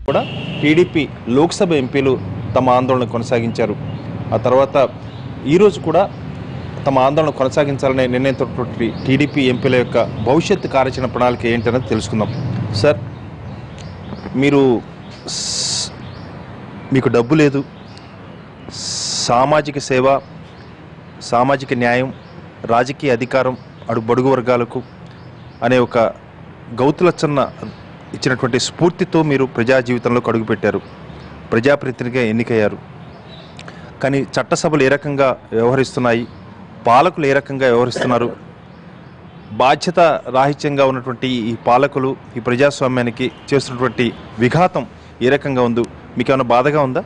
కూడా టీడీపీ లోక్సభ ఎంపీలు తమ ఆందోళన కొనసాగించారు ఆ తర్వాత ఈరోజు కూడా తమ ఆందోళన కొనసాగించాలనే నిర్ణయంతో టీడీపీ ఎంపీల యొక్క భవిష్యత్తు కార్యాచరణ ప్రణాళిక ఏంటనేది తెలుసుకుందాం సార్ మీరు స్- మీకు డబ్బు లేదు సామాజిక సేవ సామాజిక న్యాయం రాజకీయ అధికారం అడు బడుగు వర్గాలకు అనే ఒక గౌతులచ్చన్న ఇచ్చినటువంటి స్ఫూర్తితో మీరు ప్రజా జీవితంలోకి అడుగుపెట్టారు ప్రజాప్రతినిధిగా ఎన్నికయ్యారు కానీ చట్టసభలు ఏ రకంగా వ్యవహరిస్తున్నాయి పాలకులు ఏ రకంగా వ్యవహరిస్తున్నారు బాధ్యత రాహిత్యంగా ఉన్నటువంటి ఈ పాలకులు ఈ ప్రజాస్వామ్యానికి చేస్తున్నటువంటి విఘాతం ఏ రకంగా ఉందో మీకు ఏమైనా బాధగా ఉందా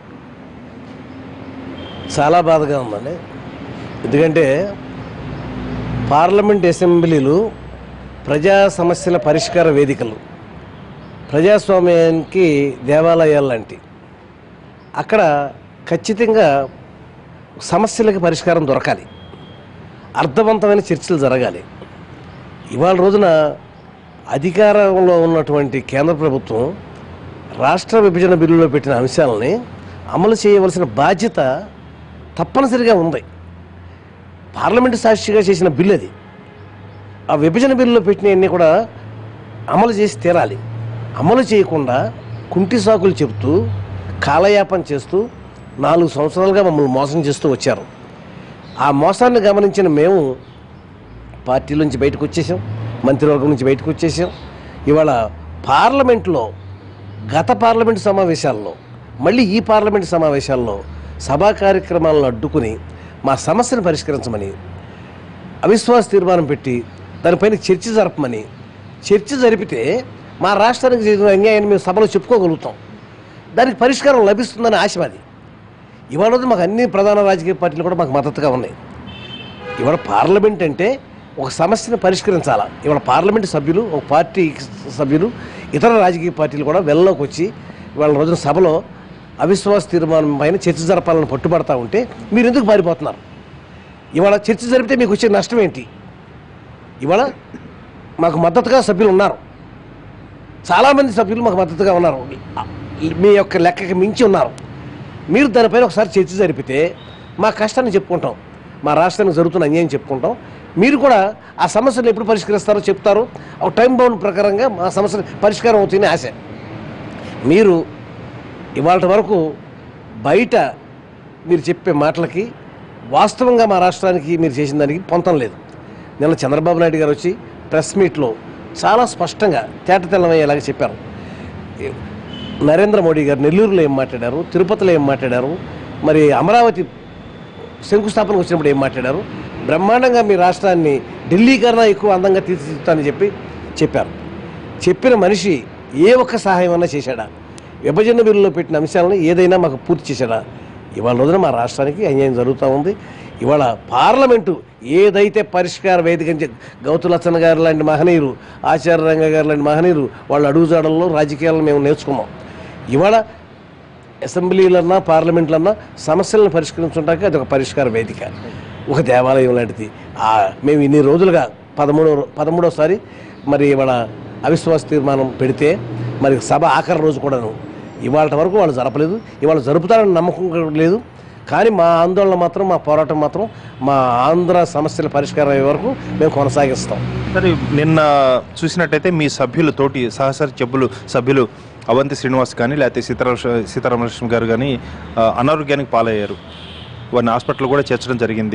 చాలా బాధగా ఉందండి ఎందుకంటే పార్లమెంట్ అసెంబ్లీలు ప్రజా సమస్యల పరిష్కార వేదికలు ప్రజాస్వామ్యానికి దేవాలయాలు లాంటి అక్కడ ఖచ్చితంగా సమస్యలకు పరిష్కారం దొరకాలి అర్థవంతమైన చర్చలు జరగాలి ఇవాళ రోజున అధికారంలో ఉన్నటువంటి కేంద్ర ప్రభుత్వం రాష్ట్ర విభజన బిల్లులో పెట్టిన అంశాలని అమలు చేయవలసిన బాధ్యత తప్పనిసరిగా ఉంది పార్లమెంటు సాక్షిగా చేసిన బిల్లు అది ఆ విభజన బిల్లులో పెట్టినవన్నీ కూడా అమలు చేసి తీరాలి అమలు చేయకుండా కుంటి సాకులు చెబుతూ కాలయాపన చేస్తూ నాలుగు సంవత్సరాలుగా మమ్మల్ని మోసం చేస్తూ వచ్చారు ఆ మోసాన్ని గమనించిన మేము పార్టీ నుంచి బయటకు వచ్చేసాం మంత్రివర్గం నుంచి బయటకు వచ్చేసాం ఇవాళ పార్లమెంట్లో గత పార్లమెంటు సమావేశాల్లో మళ్ళీ ఈ పార్లమెంటు సమావేశాల్లో సభా కార్యక్రమాలను అడ్డుకుని మా సమస్యను పరిష్కరించమని అవిశ్వాస తీర్మానం పెట్టి దానిపైన చర్చ జరపమని చర్చ జరిపితే మా రాష్ట్రానికి జరిగిన అన్యాయాన్ని మేము సభలో చెప్పుకోగలుగుతాం దానికి పరిష్కారం లభిస్తుందని ఆశ మాది ఇవాళ రోజు మాకు అన్ని ప్రధాన రాజకీయ పార్టీలు కూడా మాకు మద్దతుగా ఉన్నాయి ఇవాళ పార్లమెంట్ అంటే ఒక సమస్యను పరిష్కరించాలా ఇవాళ పార్లమెంట్ సభ్యులు ఒక పార్టీ సభ్యులు ఇతర రాజకీయ పార్టీలు కూడా వెళ్ళలోకి వచ్చి ఇవాళ రోజున సభలో అవిశ్వాస తీర్మానం పైన చర్చ జరపాలని పట్టుబడతా ఉంటే మీరు ఎందుకు పారిపోతున్నారు ఇవాళ చర్చ జరిపితే మీకు వచ్చే నష్టం ఏంటి ఇవాళ మాకు మద్దతుగా సభ్యులు ఉన్నారు చాలామంది సభ్యులు మాకు మద్దతుగా ఉన్నారు మీ యొక్క లెక్కకి మించి ఉన్నారు మీరు దానిపైన ఒకసారి చర్చ జరిపితే మా కష్టాన్ని చెప్పుకుంటాం మా రాష్ట్రానికి జరుగుతున్న అన్యాయం చెప్పుకుంటాం మీరు కూడా ఆ సమస్యలు ఎప్పుడు పరిష్కరిస్తారో చెప్తారు ఒక టైం బౌండ్ ప్రకారంగా మా సమస్యలు పరిష్కారం అవుతుందని ఆశ మీరు ఇవాళ వరకు బయట మీరు చెప్పే మాటలకి వాస్తవంగా మా రాష్ట్రానికి మీరు చేసిన దానికి పొంతం లేదు నిన్న చంద్రబాబు నాయుడు గారు వచ్చి ప్రెస్ మీట్లో చాలా స్పష్టంగా తేట తెల్లమయ్యేలాగా చెప్పారు నరేంద్ర మోడీ గారు నెల్లూరులో ఏం మాట్లాడారు తిరుపతిలో ఏం మాట్లాడారు మరి అమరావతి శంకుస్థాపనకు వచ్చినప్పుడు ఏం మాట్లాడారు బ్రహ్మాండంగా మీ రాష్ట్రాన్ని ఢిల్లీ కన్నా ఎక్కువ అందంగా తీర్చిదిద్దుతానని చెప్పి చెప్పారు చెప్పిన మనిషి ఏ ఒక్క సహాయం అన్నా చేశాడా విభజన బిల్లులో పెట్టిన అంశాలను ఏదైనా మాకు పూర్తి చేశాడా ఇవాళ రోజున మా రాష్ట్రానికి అన్యాయం జరుగుతూ ఉంది ఇవాళ పార్లమెంటు ఏదైతే పరిష్కార వేదిక అని చెప్పి గౌతులచ్చన్న గారు లాంటి మహనీయులు ఆచార్య రంగ గారు లాంటి మహనీయులు వాళ్ళ అడుగుజాడల్లో రాజకీయాలను మేము నేర్చుకున్నాం ఇవాళ అసెంబ్లీలన్నా పార్లమెంట్లన్నా సమస్యలను పరిష్కరించడానికి అది ఒక పరిష్కార వేదిక ఒక దేవాలయం లాంటిది ఆ మేము ఇన్ని రోజులుగా పదమూడో రో- పదమూడోసారి మరి ఇవాళ అవిశ్వాస తీర్మానం పెడితే మరి సభ ఆఖరి రోజు కూడాను ఇవాళ వరకు వాళ్ళు జరపలేదు ఇవాళ జరుపుతారని నమ్మకం కూడా లేదు కానీ మా ఆందోళన మాత్రం మా పోరాటం మాత్రం మా ఆంధ్ర సమస్యల పరిష్కారం అయ్యే వరకు మేము కొనసాగిస్తాం సరే నిన్న చూసినట్టయితే మీ సభ్యులు తోటి సహసరి చెబ్బులు సభ్యులు అవంతి శ్రీనివాస్ కానీ లేకపోతే సీతారామ సీతారామకృష్ణ గారు కానీ ఆ, అనారోగ్యానికి పాలయ్యారు వారిని హాస్పిటల్ కూడా చేర్చడం జరిగింది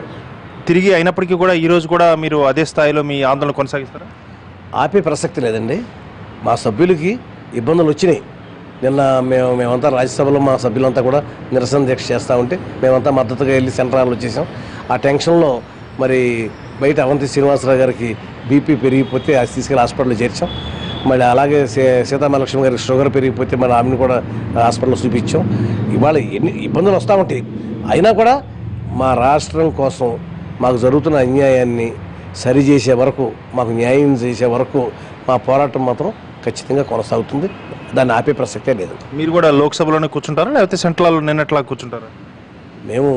తిరిగి అయినప్పటికీ కూడా ఈ రోజు కూడా మీరు అదే స్థాయిలో మీ ఆందోళన కొనసాగిస్తారా ఆపే ప్రసక్తి లేదండి మా సభ్యులకి ఇబ్బందులు వచ్చినాయి నిన్న మేము మేమంతా రాజ్యసభలో మా సభ్యులంతా కూడా నిరసన దీక్ష చేస్తూ ఉంటే మేమంతా మద్దతుగా వెళ్ళి సెంట్రల్ వచ్చేసాం ఆ టెన్షన్లో మరి బయట అవంతి శ్రీనివాసరావు గారికి బీపీ పెరిగిపోతే అది తీసుకెళ్ళి హాస్పిటల్లో చేర్చాం మరి అలాగే సీ సీతామహాలక్ష్మి గారికి షుగర్ పెరిగిపోతే మరి ఆమెను కూడా హాస్పిటల్లో చూపించాం ఇవాళ ఎన్ని ఇబ్బందులు వస్తూ ఉంటాయి అయినా కూడా మా రాష్ట్రం కోసం మాకు జరుగుతున్న అన్యాయాన్ని సరిచేసే వరకు మాకు న్యాయం చేసే వరకు మా పోరాటం మాత్రం ఖచ్చితంగా కొనసాగుతుంది దాన్ని ఆపే ప్రసక్తే లేదు మీరు కూడా లోక్సభలోనే కూర్చుంటారా లేకపోతే సెంట్రల్లో నిన్నట్లా కూర్చుంటారా మేము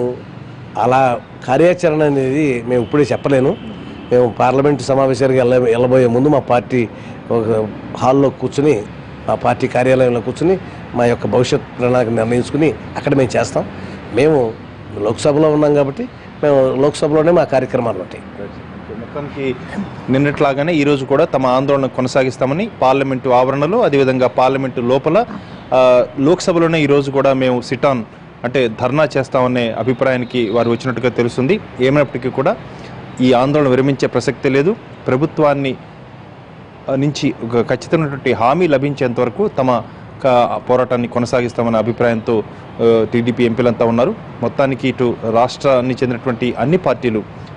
అలా కార్యాచరణ అనేది మేము ఇప్పుడే చెప్పలేను మేము పార్లమెంటు సమావేశానికి వెళ్ళ వెళ్ళబోయే ముందు మా పార్టీ ఒక హాల్లో కూర్చుని మా పార్టీ కార్యాలయంలో కూర్చుని మా యొక్క భవిష్యత్ ప్రణాళిక నిర్ణయించుకుని అక్కడ మేము చేస్తాం మేము లోక్సభలో ఉన్నాం కాబట్టి మేము లోక్సభలోనే మా కార్యక్రమాలు ఉంటాయి మొత్తానికి నిన్నట్లాగానే ఈరోజు కూడా తమ ఆందోళన కొనసాగిస్తామని పార్లమెంటు ఆవరణలో అదేవిధంగా పార్లమెంటు లోపల ఆ, లోక్సభలోనే ఈరోజు కూడా మేము సిటాన్ అంటే ధర్నా చేస్తామనే అభిప్రాయానికి వారు వచ్చినట్టుగా తెలుస్తుంది ఏమైనప్పటికీ కూడా ఈ ఆందోళన విరమించే ప్రసక్తే లేదు ప్రభుత్వాన్ని ఆ, నుంచి ఒక ఖచ్చితమైనటువంటి హామీ లభించేంత వరకు తమ క- పోరాటాన్ని కొనసాగిస్తామన్న అభిప్రాయంతో ఆ, టీడీపీ ఎంపీలంతా ఉన్నారు మొత్తానికి ఇటు రాష్ట్రాన్ని చెందినటువంటి అన్ని పార్టీలు